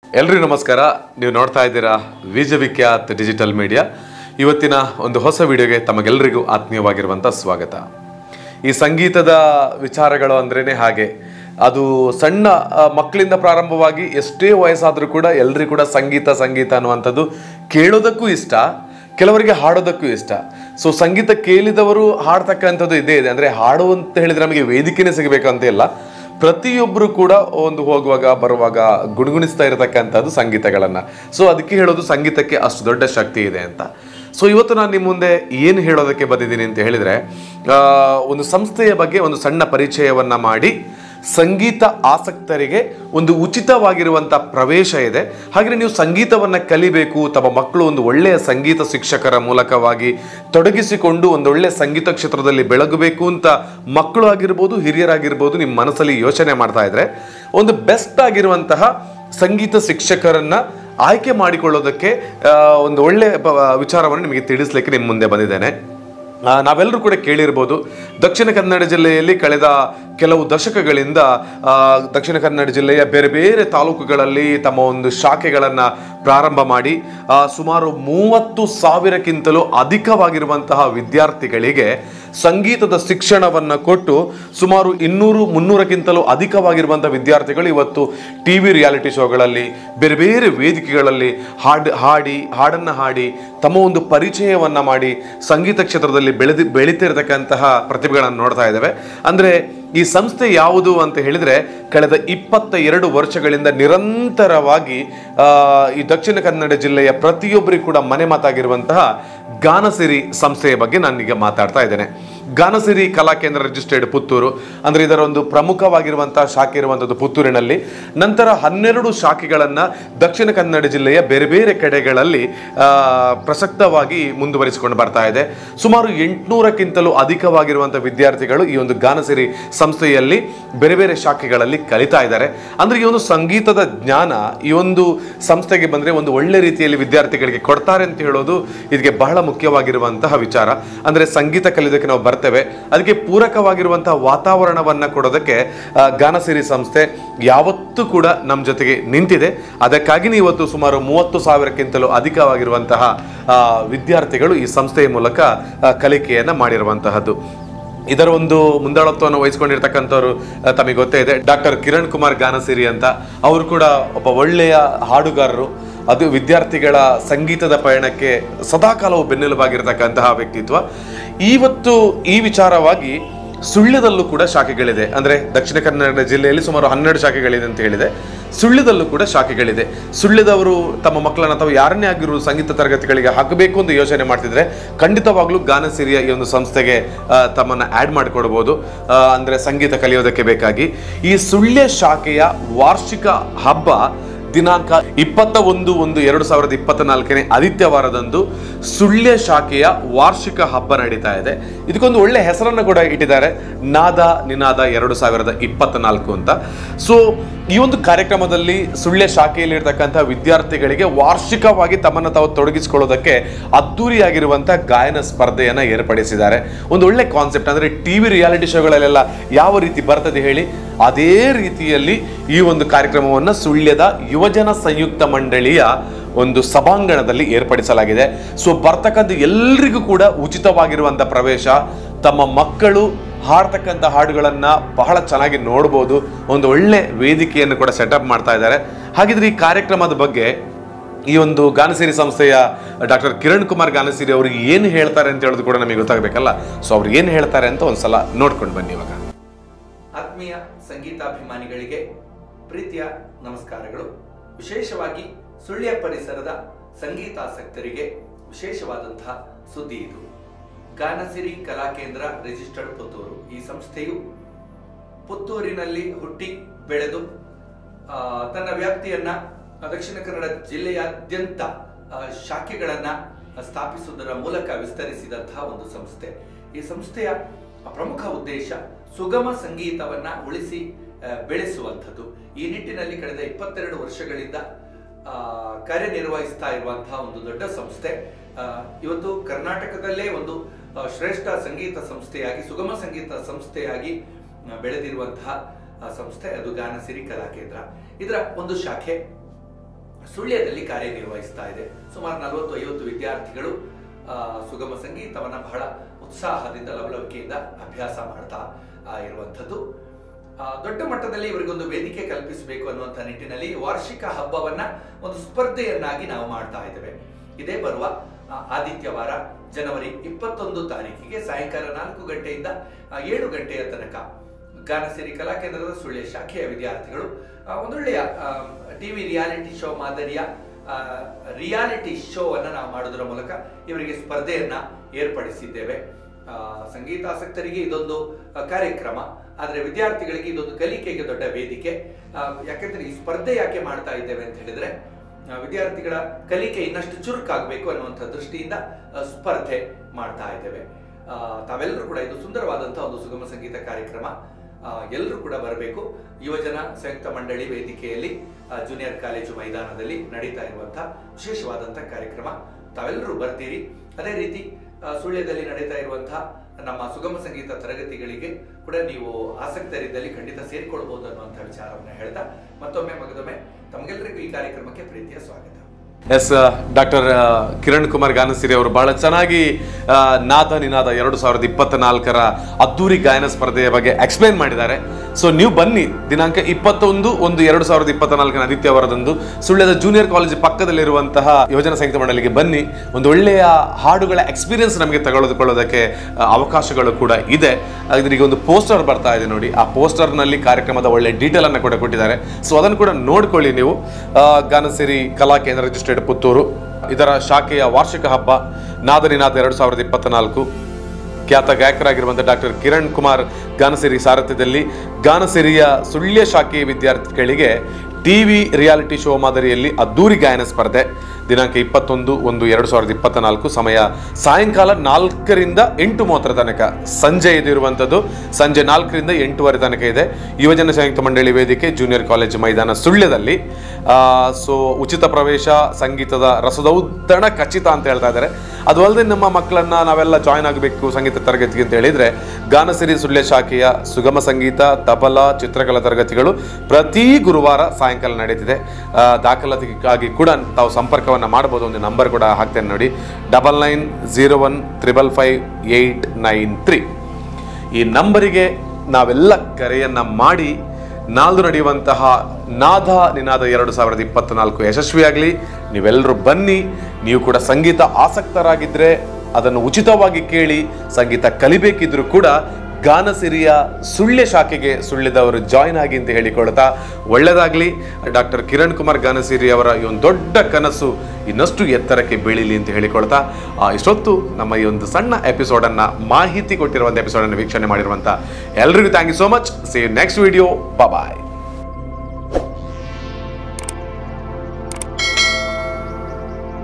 ಎಲ್ರಿಗೂ ನಮಸ್ಕಾರ ನೀವು ನೋಡ್ತಾ ಇದ್ದೀರಾ ವಿಜವಿಖ್ಯಾತ್ ಡಿಜಿಟಲ್ ಮೀಡಿಯಾ ಇವತ್ತಿನ ಒಂದು ಹೊಸ ವಿಡಿಯೋಗೆ ತಮಗೆಲ್ಲರಿಗೂ ಆತ್ಮೀಯವಾಗಿರುವಂಥ ಸ್ವಾಗತ ಈ ಸಂಗೀತದ ವಿಚಾರಗಳು ಅಂದ್ರೇ ಹಾಗೆ ಅದು ಸಣ್ಣ ಆ, ಮಕ್ಕಳಿಂದ ಪ್ರಾರಂಭವಾಗಿ ಎಷ್ಟೇ ವಯಸ್ಸಾದರೂ ಕೂಡ ಎಲ್ರಿಗೂ ಕೂಡ ಸಂಗೀತ ಸಂಗೀತ ಅನ್ನುವಂಥದ್ದು ಕೇಳೋದಕ್ಕೂ ಇಷ್ಟ ಕೆಲವರಿಗೆ ಹಾಡೋದಕ್ಕೂ ಇಷ್ಟ ಸೊ ಸಂಗೀತ ಕೇಳಿದವರು ಹಾಡ್ತಕ್ಕಂಥದ್ದು ಇದೇ ಇದೆ ಅಂದರೆ ಹಾಡು ಅಂತ ಹೇಳಿದ್ರೆ ನಮಗೆ ವೇದಿಕೆನೇ ಸಿಗಬೇಕಂತ ಇಲ್ಲ ಪ್ರತಿಯೊಬ್ಬರು ಕೂಡ ಒಂದು ಹೋಗುವಾಗ ಬರುವಾಗ ಗುಣಗುಣಿಸ್ತಾ ಇರತಕ್ಕಂಥದ್ದು ಸಂಗೀತಗಳನ್ನು ಸೊ ಅದಕ್ಕೆ ಹೇಳೋದು ಸಂಗೀತಕ್ಕೆ ಅಷ್ಟು ದೊಡ್ಡ ಶಕ್ತಿ ಇದೆ ಅಂತ ಸೊ ಇವತ್ತು ನಾನು ನಿಮ್ಮ ಮುಂದೆ ಏನು ಹೇಳೋದಕ್ಕೆ ಬಂದಿದ್ದೀನಿ ಅಂತ ಹೇಳಿದರೆ ಆ, ಒಂದು ಸಂಸ್ಥೆಯ ಬಗ್ಗೆ ಒಂದು ಸಣ್ಣ ಪರಿಚಯವನ್ನ ಮಾಡಿ ಸಂಗೀತ ಆಸಕ್ತರಿಗೆ ಒಂದು ಉಚಿತವಾಗಿರುವಂಥ ಪ್ರವೇಶ ಇದೆ ಹಾಗೆ ನೀವು ಸಂಗೀತವನ್ನು ಕಲಿಬೇಕು ತಮ್ಮ ಮಕ್ಕಳು ಒಂದು ಒಳ್ಳೆಯ ಸಂಗೀತ ಶಿಕ್ಷಕರ ಮೂಲಕವಾಗಿ ತೊಡಗಿಸಿಕೊಂಡು ಒಂದು ಒಳ್ಳೆಯ ಸಂಗೀತ ಕ್ಷೇತ್ರದಲ್ಲಿ ಬೆಳಗಬೇಕು ಅಂತ ಮಕ್ಕಳು ಆಗಿರ್ಬೋದು ಹಿರಿಯರಾಗಿರ್ಬೋದು ನಿಮ್ಮ ಮನಸ್ಸಲ್ಲಿ ಯೋಚನೆ ಮಾಡ್ತಾ ಇದ್ರೆ ಒಂದು ಬೆಸ್ಟ್ ಆಗಿರುವಂತಹ ಸಂಗೀತ ಶಿಕ್ಷಕರನ್ನ ಆಯ್ಕೆ ಮಾಡಿಕೊಳ್ಳೋದಕ್ಕೆ ಆ, ಒಂದು ಒಳ್ಳೆಯ ಪ- ವಿಚಾರವನ್ನು ನಿಮಗೆ ತಿಳಿಸ್ಲಿಕ್ಕೆ ನಿಮ್ಮ ಮುಂದೆ ಬಂದಿದ್ದೇನೆ ಆ, ನಾವೆಲ್ಲರೂ ಕೂಡ ಕೇಳಿರ್ಬೋದು ದಕ್ಷಿಣ ಕನ್ನಡ ಜಿಲ್ಲೆಯಲ್ಲಿ ಕಳೆದ ಕೆಲವು ದಶಕಗಳಿಂದ ಆ, ದಕ್ಷಿಣ ಕನ್ನಡ ಜಿಲ್ಲೆಯ ಬೇರೆ ಬೇರೆ ತಾಲೂಕುಗಳಲ್ಲಿ ತಮ್ಮ ಒಂದು ಶಾಖೆಗಳನ್ನು ಪ್ರಾರಂಭ ಮಾಡಿ ಆ, ಸುಮಾರು ಮೂವತ್ತು ಸಾವಿರಕ್ಕಿಂತಲೂ ಅಧಿಕವಾಗಿರುವಂತಹ ವಿದ್ಯಾರ್ಥಿಗಳಿಗೆ ಸಂಗೀತದ ಶಿಕ್ಷಣವನ್ನು ಕೊಟ್ಟು ಸುಮಾರು ಇನ್ನೂರು ಮುನ್ನೂರಕ್ಕಿಂತಲೂ ಅಧಿಕವಾಗಿರುವಂತಹ ವಿದ್ಯಾರ್ಥಿಗಳು ಇವತ್ತು ಟಿ ವಿ ರಿಯಾಲಿಟಿ ಶೋಗಳಲ್ಲಿ ಬೇರೆ ಬೇರೆ ವೇದಿಕೆಗಳಲ್ಲಿ ಹಾಡು ಹಾಡಿ ಹಾಡನ್ನು ಹಾಡಿ ತಮ್ಮ ಒಂದು ಪರಿಚಯವನ್ನ ಮಾಡಿ ಸಂಗೀತ ಕ್ಷೇತ್ರದಲ್ಲಿ ಬೆಳೆದಿ ಬೆಳೀತಿರ್ತಕ್ಕಂತಹ ಪ್ರತಿಭೆಗಳನ್ನು ನೋಡ್ತಾ ಇದ್ದೇವೆ ಅಂದ್ರೆ ಈ ಸಂಸ್ಥೆ ಯಾವುದು ಅಂತ ಹೇಳಿದ್ರೆ ಕಳೆದ ಇಪ್ಪತ್ತ ಎರಡು ವರ್ಷಗಳಿಂದ ನಿರಂತರವಾಗಿ ಆ, ಈ ದಕ್ಷಿಣ ಕನ್ನಡ ಜಿಲ್ಲೆಯ ಪ್ರತಿಯೊಬ್ಬರಿಗೂ ಕೂಡ ಮನೆ ಮಾತಾಗಿರುವಂತಹ ಗಾನಸಿರಿ ಸಂಸ್ಥೆಯ ಬಗ್ಗೆ ನಾನೀಗ ಮಾತಾಡ್ತಾ ಇದ್ದೇನೆ ಗಾನಸಿರಿ ಕಲಾ ಕೇಂದ್ರ ರಿಜಿಸ್ಟರ್ಡ್ ಪುತ್ತೂರು ಅಂದ್ರೆ ಇದರ ಒಂದು ಪ್ರಮುಖವಾಗಿರುವಂತಹ ಶಾಖೆ ಇರುವಂಥದ್ದು ಪುತ್ತೂರಿನಲ್ಲಿ ನಂತರ ಹನ್ನೆರಡು ಶಾಖೆಗಳನ್ನ ದಕ್ಷಿಣ ಕನ್ನಡ ಜಿಲ್ಲೆಯ ಬೇರೆ ಬೇರೆ ಕಡೆಗಳಲ್ಲಿ ಆ, ಪ್ರಸಕ್ತವಾಗಿ ಮುಂದುವರಿಸಿಕೊಂಡು ಬರ್ತಾ ಇದೆ ಸುಮಾರು ಎಂಟುನೂರಕ್ಕಿಂತಲೂ ಅಧಿಕವಾಗಿರುವಂತಹ ವಿದ್ಯಾರ್ಥಿಗಳು ಈ ಒಂದು ಗಾನಸಿರಿ ಸಂಸ್ಥೆಯಲ್ಲಿ ಬೇರೆ ಬೇರೆ ಶಾಖೆಗಳಲ್ಲಿ ಕಲಿತಾ ಇದ್ದಾರೆ ಅಂದ್ರೆ ಈ ಒಂದು ಸಂಗೀತದ ಜ್ಞಾನ ಈ ಒಂದು ಸಂಸ್ಥೆಗೆ ಬಂದ್ರೆ ಒಂದು ಒಳ್ಳೆ ರೀತಿಯಲ್ಲಿ ವಿದ್ಯಾರ್ಥಿಗಳಿಗೆ ಕೊಡ್ತಾರೆ ಅಂತ ಹೇಳೋದು ಇದಕ್ಕೆ ಬಹಳ ಮುಖ್ಯವಾಗಿರುವಂತಹ ವಿಚಾರ ಅಂದ್ರೆ ಸಂಗೀತ ಕಲಿಯೋದಕ್ಕೆ ನಾವು ಬರ್ತೇವೆ ಅದಕ್ಕೆ ಪೂರಕವಾಗಿರುವಂತಹ ವಾತಾವರಣವನ್ನ ಕೊಡೋದಕ್ಕೆ ಆ, ಗಾನಸಿರಿ ಸಂಸ್ಥೆ ಯಾವತ್ತೂ ಕೂಡ ನಮ್ಮ ಜೊತೆಗೆ ನಿಂತಿದೆ ಅದಕ್ಕಾಗಿ ಇವತ್ತು ಸುಮಾರು ಮೂವತ್ತು ಸಾವಿರಕ್ಕಿಂತಲೂ ಅಧಿಕವಾಗಿರುವಂತಹ ಆ, ವಿದ್ಯಾರ್ಥಿಗಳು ಈ ಸಂಸ್ಥೆಯ ಮೂಲಕ ಆ, ಕಲಿಕೆಯನ್ನ ಮಾಡಿರುವಂತಹದ್ದು ಇದರ ಒಂದು ಮುಂದಾಳತ್ವವನ್ನು ವಹಿಸಿಕೊಂಡಿರ್ತಕ್ಕಂಥವ್ರು ಆ, ತಮಗೆ ಗೊತ್ತೇ ಇದೆ ಡಾಕ್ಟರ್ ಕಿರಣ್ ಕುಮಾರ್ ಗಾನಸಿರಿ ಅಂತ ಅವರು ಕೂಡ ಒಬ್ಬ ಒಳ್ಳೆಯ ಹಾಡುಗಾರರು ಅದು ವಿದ್ಯಾರ್ಥಿಗಳ ಸಂಗೀತದ ಪಯಣಕ್ಕೆ ಸದಾಕಾಲವು ಬೆನ್ನೆಲುಬಾಗಿರ್ತಕ್ಕಂತಹ ವ್ಯಕ್ತಿತ್ವ ಇವತ್ತು ಈ ವಿಚಾರವಾಗಿ ಸುಳ್ಯದಲ್ಲೂ ಕೂಡ ಶಾಖೆಗಳಿದೆ ಅಂದ್ರೆ ದಕ್ಷಿಣ ಕನ್ನಡ ಜಿಲ್ಲೆಯಲ್ಲಿ ಸುಮಾರು ಹನ್ನೆರಡು ಶಾಖೆಗಳಿದೆ ಅಂತ ಹೇಳಿದೆ ಸುಳ್ಯದಲ್ಲೂ ಕೂಡ ಶಾಖೆಗಳಿದೆ ಸುಳ್ಯದವರು ತಮ್ಮ ಮಕ್ಕಳನ್ನ ಅಥವಾ ಯಾರನ್ನೇ ಆಗಿರುವ ಸಂಗೀತ ತರಗತಿಗಳಿಗೆ ಹಾಕಬೇಕು ಅಂತ ಯೋಚನೆ ಮಾಡ್ತಿದ್ರೆ ಖಂಡಿತವಾಗ್ಲೂ ಗಾನಸಿರಿಯ ಈ ಒಂದು ಸಂಸ್ಥೆಗೆ ಆ, ತಮ್ಮನ್ನ ಆಡ್ ಮಾಡಿಕೊಡ್ಬೋದು ಆ, ಅಂದ್ರೆ ಸಂಗೀತ ಕಲಿಯೋದಕ್ಕೆ ಬೇಕಾಗಿ ಈ ಸುಳ್ಯ ಶಾಖೆಯ ವಾರ್ಷಿಕ ಹಬ್ಬ ದಿನಾಂಕ ಇಪ್ಪತ್ತ ಒಂದು ಒಂದು ಎರಡು ಸಾವಿರದ ಇಪ್ಪತ್ತ ನಾಲ್ಕನೇ ಆದಿತ್ಯವಾರದಂದು ಸುಳ್ಯ ಶಾಖೆಯ ವಾರ್ಷಿಕ ಹಬ್ಬ ನಡೀತಾ ಇದೆ ಇದಕ್ಕೊಂದು ಒಳ್ಳೆ ಹೆಸರನ್ನು ಕೂಡ ಇಟ್ಟಿದ್ದಾರೆ ನಾದ ನಿನಾದ ಎರಡು ಸಾವಿರದ ಇಪ್ಪತ್ತ ನಾಲ್ಕು ಅಂತ ಸೊ ಈ ಒಂದು ಕಾರ್ಯಕ್ರಮದಲ್ಲಿ ಸುಳ್ಯ ಶಾಖೆಯಲ್ಲಿ ಇರ್ತಕ್ಕಂಥ ವಿದ್ಯಾರ್ಥಿಗಳಿಗೆ ವಾರ್ಷಿಕವಾಗಿ ತಮ್ಮನ್ನು ತಾವು ತೊಡಗಿಸಿಕೊಳ್ಳೋದಕ್ಕೆ ಅದ್ದೂರಿಯಾಗಿರುವಂತಹ ಗಾಯನ ಸ್ಪರ್ಧೆಯನ್ನ ಏರ್ಪಡಿಸಿದ್ದಾರೆ ಒಂದು ಒಳ್ಳೆ ಕಾನ್ಸೆಪ್ಟ್ ಅಂದ್ರೆ ಟಿವಿ ರಿಯಾಲಿಟಿ ಶೋಗಳಲ್ಲೆಲ್ಲ ಯಾವ ರೀತಿ ಬರ್ತದೆ ಹೇಳಿ ಅದೇ ರೀತಿಯಲ್ಲಿ ಈ ಒಂದು ಕಾರ್ಯಕ್ರಮವನ್ನು ಸುಳ್ಯದ ಯುವಜನ ಸಂಯುಕ್ತ ಮಂಡಳಿಯ ಒಂದು ಸಭಾಂಗಣದಲ್ಲಿ ಏರ್ಪಡಿಸಲಾಗಿದೆ ಸೊ ಬರ್ತಕ್ಕಂಥ ಎಲ್ರಿಗೂ ಕೂಡ ಉಚಿತವಾಗಿರುವಂಥ ಪ್ರವೇಶ ತಮ್ಮ ಮಕ್ಕಳು ಹಾಡ್ತಕ್ಕಂಥ ಹಾಡುಗಳನ್ನ ಬಹಳ ಚೆನ್ನಾಗಿ ನೋಡ್ಬೋದು ಒಂದು ಒಳ್ಳೆ ವೇದಿಕೆಯನ್ನು ಕೂಡ ಸೆಟಪ್ ಮಾಡ್ತಾ ಇದ್ದಾರೆ ಹಾಗಿದ್ರೆ ಈ ಕಾರ್ಯಕ್ರಮದ ಬಗ್ಗೆ ಈ ಒಂದು ಗಾನಸಿರಿ ಸಂಸ್ಥೆಯ ಡಾಕ್ಟರ್ ಕಿರಣ್ ಕುಮಾರ್ ಗಾನಸಿರಿ ಅವರು ಏನು ಹೇಳ್ತಾರೆ ಅಂತ ಹೇಳೋದು ಕೂಡ ನಮಗೆ ಗೊತ್ತಾಗಬೇಕಲ್ಲ ಸೊ ಅವ್ರು ಏನು ಹೇಳ್ತಾರೆ ಅಂತ ಒಂದ್ಸಲ ನೋಡ್ಕೊಂಡು ಬನ್ನಿ ಇವಾಗ ಆತ್ಮೀಯ ಸಂಗೀತಾಭಿಮಾನಿಗಳಿಗೆ ಪ್ರೀತಿಯ ನಮಸ್ಕಾರಗಳು ವಿಶೇಷವಾಗಿ ಸುಳ್ಯ ಪರಿಸರದ ಸಂಗೀತಾಸಕ್ತರಿಗೆ ವಿಶೇಷವಾದಂತಹ ಸುದ್ದಿ ಇದು ಗಾನಸಿರಿ ಕಲಾ ಕೇಂದ್ರ ರಿಜಿಸ್ಟರ್ಡ್ ಪುತ್ತೂರು ಈ ಸಂಸ್ಥೆಯು ಪುತ್ತೂರಿನಲ್ಲಿ ಹುಟ್ಟಿ ಬೆಳೆದು ಆ, ತನ್ನ ವ್ಯಾಪ್ತಿಯನ್ನ ದಕ್ಷಿಣ ಕನ್ನಡ ಜಿಲ್ಲೆಯಾದ್ಯಂತ ಆ, ಶಾಖೆಗಳನ್ನ ಸ್ಥಾಪಿಸುವುದರ ಮೂಲಕ ವಿಸ್ತರಿಸಿದಂತಹ ಒಂದು ಸಂಸ್ಥೆ ಈ ಸಂಸ್ಥೆಯ ಪ್ರಮುಖ ಉದ್ದೇಶ ಸುಗಮ ಸಂಗೀತವನ್ನ ಉಳಿಸಿ ಆ, ಬೆಳೆಸುವಂಥದ್ದು ಈ ನಿಟ್ಟಿನಲ್ಲಿ ಕಳೆದ ಇಪ್ಪತ್ತೆರಡು ವರ್ಷಗಳಿಂದ ಆ, ಕಾರ್ಯನಿರ್ವಹಿಸ್ತಾ ಇರುವಂತಹ ಒಂದು ದೊಡ್ಡ ಸಂಸ್ಥೆ ಆ, ಇವತ್ತು ಕರ್ನಾಟಕದಲ್ಲೇ ಒಂದು ಆ, ಶ್ರೇಷ್ಠ ಸಂಗೀತ ಸಂಸ್ಥೆಯಾಗಿ ಸುಗಮ ಸಂಗೀತ ಸಂಸ್ಥೆಯಾಗಿ ಆ, ಬೆಳೆದಿರುವಂತಹ ಆ, ಸಂಸ್ಥೆ ಅದು ಗಾನಸಿರಿ ಕಲಾ ಕೇಂದ್ರ ಇದರ ಒಂದು ಶಾಖೆ ಸುಳ್ಯದಲ್ಲಿ ಕಾರ್ಯನಿರ್ವಹಿಸ್ತಾ ಇದೆ ಸುಮಾರು ನಲವತ್ತು ಐವತ್ತು ವಿದ್ಯಾರ್ಥಿಗಳು ಆ, ಸುಗಮ ಸಂಗೀತವನ್ನ ಬಹಳ ಉತ್ಸಾಹದಿಂದ ಲವಲವಿಕೆಯಿಂದ ಅಭ್ಯಾಸ ಮಾಡ್ತಾ ಆ, ಇರುವಂಥದ್ದು ಆ, ದೊಡ್ಡ ಮಟ್ಟದಲ್ಲಿ ಇವರಿಗೊಂದು ವೇದಿಕೆ ಕಲ್ಪಿಸಬೇಕು ಅನ್ನುವಂಥ ನಿಟ್ಟಿನಲ್ಲಿ ವಾರ್ಷಿಕ ಹಬ್ಬವನ್ನ ಒಂದು ಸ್ಪರ್ಧೆಯನ್ನಾಗಿ ನಾವು ಮಾಡ್ತಾ ಇದ್ದೇವೆ ಇದೇ ಬರುವ ಆ, ಆದಿತ್ಯವಾರ ಜನವರಿ ಇಪ್ಪತ್ತೊಂದು ತಾರೀಕಿಗೆ ಸಾಯಂಕಾಲ ನಾಲ್ಕು ಗಂಟೆಯಿಂದ ಆ, ಏಳು ಗಂಟೆಯ ತನಕ ಗಾನಸಿರಿ ಕಲಾಕೇಂದ್ರದ ಸುಳ್ಯ ಶಾಖೆಯ ವಿದ್ಯಾರ್ಥಿಗಳು ಆ, ಒಂದೊಳ್ಳೆಯ ಟಿವಿ ರಿಯಾಲಿಟಿ ಶೋ ಮಾದರಿಯ ಆ, ರಿಯಾಲಿಟಿ ಶೋ ಅನ್ನ ನಾವು ಮಾಡೋದರ ಮೂಲಕ ಇವರಿಗೆ ಸ್ಪರ್ಧೆಯನ್ನ ಏರ್ಪಡಿಸಿದ್ದೇವೆ ಆ, ಸಂಗೀತಾಸಕ್ತರಿಗೆ ಇದೊಂದು ಆ, ಕಾರ್ಯಕ್ರಮ ಆದರೆ ವಿದ್ಯಾರ್ಥಿಗಳಿಗೆ ಇದೊಂದು ಕಲಿಕೆಗೆ ದೊಡ್ಡ ವೇದಿಕೆ ಆ, ಯಾಕೆಂದ್ರೆ ಈ ಸ್ಪರ್ಧೆ ಯಾಕೆ ಮಾಡ್ತಾ ಇದ್ದೇವೆ ಅಂತ ಹೇಳಿದ್ರೆ ಆ, ವಿದ್ಯಾರ್ಥಿಗಳ ಕಲಿಕೆ ಇನ್ನಷ್ಟು ಚುರುಕಾಗಬೇಕು ಅನ್ನುವಂಥ ದೃಷ್ಟಿಯಿಂದ ಆ, ಸ್ಪರ್ಧೆ ಮಾಡ್ತಾ ಇದ್ದೇವೆ ಆ, ತಾವೆಲ್ಲರೂ ಕೂಡ ಇದು ಸುಂದರವಾದಂತಹ ಒಂದು ಸುಗಮ ಸಂಗೀತ ಕಾರ್ಯಕ್ರಮ ಎಲ್ಲರೂ ಕೂಡ ಬರಬೇಕು ಯುವಜನ ಸಂಯುಕ್ತ ಮಂಡಳಿ ವೇದಿಕೆಯಲ್ಲಿ ಆ, ಜೂನಿಯರ್ ಕಾಲೇಜು ಮೈದಾನದಲ್ಲಿ ನಡೀತಾ ಇರುವಂತಹ ವಿಶೇಷವಾದಂತಹ ಕಾರ್ಯಕ್ರಮ ತಾವೆಲ್ಲರೂ ಬರ್ತೀರಿ ಅದೇ ರೀತಿ ಆ, ಸುಳ್ಯದಲ್ಲಿ ನಡೀತಾ ಇರುವಂತಹ ನಮ್ಮ ಸುಗಮ ಸಂಗೀತ ತರಗತಿಗಳಿಗೆ ಕೂಡ ನೀವು ಆಸಕ್ತರಿದ್ದಲ್ಲಿ ಖಂಡಿತ ಸೇರಿಕೊಳ್ಬಹುದು ಅನ್ನುವಂಥ ವಿಚಾರವನ್ನು ಹೇಳ್ತಾ ಮತ್ತೊಮ್ಮೆ ಮಗದೊಮ್ಮೆ ತಮಗೆಲ್ಲರಿಗೂ ಈ ಕಾರ್ಯಕ್ರಮಕ್ಕೆ ಪ್ರೀತಿಯ ಸ್ವಾಗತ ಎಸ್ ಡಾಕ್ಟರ್ ಕಿರಣ್ ಕುಮಾರ್ ಗಾನಸಿರಿ ಅವರು ಬಹಳ ಚೆನ್ನಾಗಿ ಆ, ನಾದ ನಿನಾದ ಎರಡು ಸಾವಿರದ ಇಪ್ಪತ್ತ ನಾಲ್ಕರ ಅದ್ದೂರಿ ಗಾಯನ ಸ್ಪರ್ಧೆಯ ಬಗ್ಗೆ ಎಕ್ಸ್ಪ್ಲೈನ್ ಮಾಡಿದ್ದಾರೆ ಸೊ ನೀವು ಬನ್ನಿ ದಿನಾಂಕ ಇಪ್ಪತ್ತೊಂದು ಒಂದು ಎರಡು ಸಾವಿರದ ಇಪ್ಪತ್ತ ನಾಲ್ಕನ ಆದಿತ್ಯವಾರದಂದು ಸುಳ್ಯದ ಜೂನಿಯರ್ ಕಾಲೇಜ್ ಪಕ್ಕದಲ್ಲಿರುವಂತಹ ಯೋಜನಾ ಸಂಗೀತ ಮಂಡಳಿಗೆ ಬನ್ನಿ ಒಂದು ಒಳ್ಳೆಯ ಹಾಡುಗಳ ಎಕ್ಸ್ಪೀರಿಯನ್ಸ್ ನಮಗೆ ತಗೊಳ್ಳೋದಕ್ಕೆ ಆ, ಅವಕಾಶಗಳು ಕೂಡ ಇದೆ ಇದರಿಗೆ ಒಂದು ಪೋಸ್ಟರ್ ಬರ್ತಾ ಇದೆ ನೋಡಿ ಆ ಪೋಸ್ಟರ್ನಲ್ಲಿ ಕಾರ್ಯಕ್ರಮದ ಒಳ್ಳೆ ಡೀಟೇಲ್ ಅನ್ನು ಕೂಡ ಕೊಟ್ಟಿದ್ದಾರೆ ಸೊ ಅದನ್ನು ಕೂಡ ನೋಡ್ಕೊಳ್ಳಿ ನೀವು ಆ, ಗಾನಸಿರಿ ಕಲಾ ಕೇಂದ್ರ ರಿಜಿಸ್ಟ್ರೇಡ್ ಪುತ್ತೂರು ಇದರ ಶಾಖೆಯ ವಾರ್ಷಿಕ ಹಬ್ಬ ನಾದನಿನಾದ ಎರಡು ಸಾವಿರದ ಇಪ್ಪತ್ತ ನಾಲ್ಕು ಖ್ಯಾತ ಗಾಯಕರಾಗಿರುವಂಥ ಡಾಕ್ಟರ್ ಕಿರಣ್ ಕುಮಾರ್ ಗಾನಸಿರಿ ಸಾರಥ್ಯದಲ್ಲಿ ಗಾನಸಿರಿಯ ಸುಳ್ಯ ಶಾಖೆಯ ವಿದ್ಯಾರ್ಥಿಗಳಿಗೆ ಟಿವಿ ರಿಯಾಲಿಟಿ ಶೋ ಮಾದರಿಯಲ್ಲಿ ಅದ್ದೂರಿ ಗಾಯನ ಸ್ಪರ್ಧೆ ದಿನಾಂಕ ಇಪ್ಪತ್ತೊಂದು ಒಂದು ಎರಡು ಸಾವಿರದ ಇಪ್ಪತ್ತ ನಾಲ್ಕು ಸಮಯ ಸಾಯಂಕಾಲ ನಾಲ್ಕರಿಂದ ಎಂಟು ಮೂವತ್ತರ ತನಕ ಸಂಜೆ ಇದು ಇರುವಂಥದ್ದು ಸಂಜೆ ನಾಲ್ಕರಿಂದ ಎಂಟುವರೆ ತನಕ ಇದೆ ಯುವಜನ ಸಂಯುಕ್ತ ಮಂಡಳಿ ವೇದಿಕೆ ಜೂನಿಯರ್ ಕಾಲೇಜ್ ಮೈದಾನ ಸುಳ್ಯದಲ್ಲಿ ಸೊ ಉಚಿತ ಪ್ರವೇಶ ಸಂಗೀತದ ರಸದೌತಣ ಖಚಿತ ಅಂತ ಹೇಳ್ತಾ ಇದ್ದಾರೆ ಅದು ಅಲ್ಲದೆ ನಮ್ಮ ಮಕ್ಕಳನ್ನ ನಾವೆಲ್ಲ ಜಾಯ್ನ್ ಆಗಬೇಕು ಸಂಗೀತ ತರಗತಿಗೆ ಅಂತ ಹೇಳಿದ್ರೆ ಗಾನಸಿರಿ ಸುಳ್ಯ ಶಾಖೆಯ ಸುಗಮ ಸಂಗೀತ ತಬಲಾ ಚಿತ್ರಕಲಾ ತರಗತಿಗಳು ಪ್ರತಿ ಗುರುವಾರ ಸಾಯಂಕಾಲ ನಡೀತಿದೆ ಆ, ದಾಖಲಾತಿಗಾಗಿ ಕೂಡ ತಾವು ಸಂಪರ್ಕವನ್ನು ಮಾಡಬಹುದು ಒಂದು ನಂಬರ್ ಕೂಡ ಹಾಕ್ತೇನೆ ನೋಡಿ double nine zero one triple five eight nine three ಈ ನಂಬರಿಗೆ ನಾವೆಲ್ಲ ಕರೆಯನ್ನ ಮಾಡಿ ನಾಲ್ದು ನಡೆಯುವಂತಹ ನಾದ ನಿನಾದ ಎರಡು ಸಾವಿರದ ಇಪ್ಪತ್ನಾಲ್ಕು ಯಶಸ್ವಿಯಾಗಲಿ ನೀವೆಲ್ಲರೂ ಬನ್ನಿ ನೀವು ಕೂಡ ಸಂಗೀತ ಆಸಕ್ತರಾಗಿದ್ದರೆ ಅದನ್ನು ಉಚಿತವಾಗಿ ಕೇಳಿ ಸಂಗೀತ ಕಲಿಬೇಕಿದ್ರೂ ಕೂಡ ಗಾನಸಿರಿಯ ಸುಳ್ಯ ಶಾಖೆಗೆ ಸುಳ್ಯದವರು ಜಾಯ್ನ್ ಆಗಿ ಅಂತ ಹೇಳಿಕೊಳ್ತಾ ಒಳ್ಳೆಯದಾಗಲಿ ಡಾಕ್ಟರ್ ಕಿರಣ್ ಕುಮಾರ್ ಗಾನಸಿರಿ ಅವರ ಈ ಒಂದು ದೊಡ್ಡ ಕನಸು ಇನ್ನಷ್ಟು ಎತ್ತರಕ್ಕೆ ಬೆಳೀಲಿ ಅಂತ ಹೇಳಿಕೊಳ್ತಾ ಆ, ಇಷ್ಟೊತ್ತು ನಮ್ಮ ಈ ಒಂದು ಸಣ್ಣ ಎಪಿಸೋಡನ್ನು ಮಾಹಿತಿ ಕೊಟ್ಟಿರುವಂಥ ಎಪಿಸೋಡನ್ನು ವೀಕ್ಷಣೆ ಮಾಡಿರುವಂಥ ಎಲ್ರಿಗೂ thank you so much see next video bye